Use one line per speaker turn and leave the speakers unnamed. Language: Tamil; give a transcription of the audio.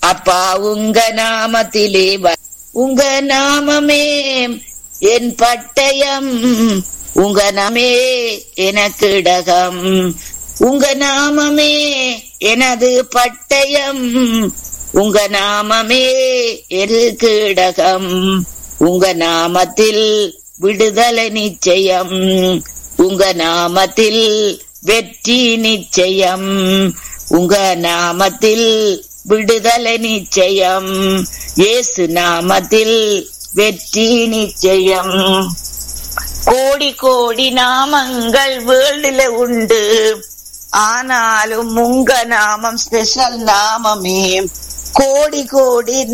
அப்பா உங்க நாமத்திலே வ- உங்க நாமமே என் பட்டயம் உங்க நாமே எனக்கு இடகம் உங்க நாமமே எனது பட்டயம் உங்க நாமமே எனக்கு இடகம் உங்க நாமத்தில் விடுதலை நிச்சயம் உங்க நாமத்தில் வெற்றி நிச்சயம் உங்க நாமத்தில் விடுதலை நிச்சயம் இயேசு நாமத்தில் வெற்றி நிச்சயம் கோடி கோடி நாமங்கள் வேர்ல்டுல உண்டு ஆனாலும் உங்க நாமம் ஸ்பெஷல் நாமமே கோடி கோடி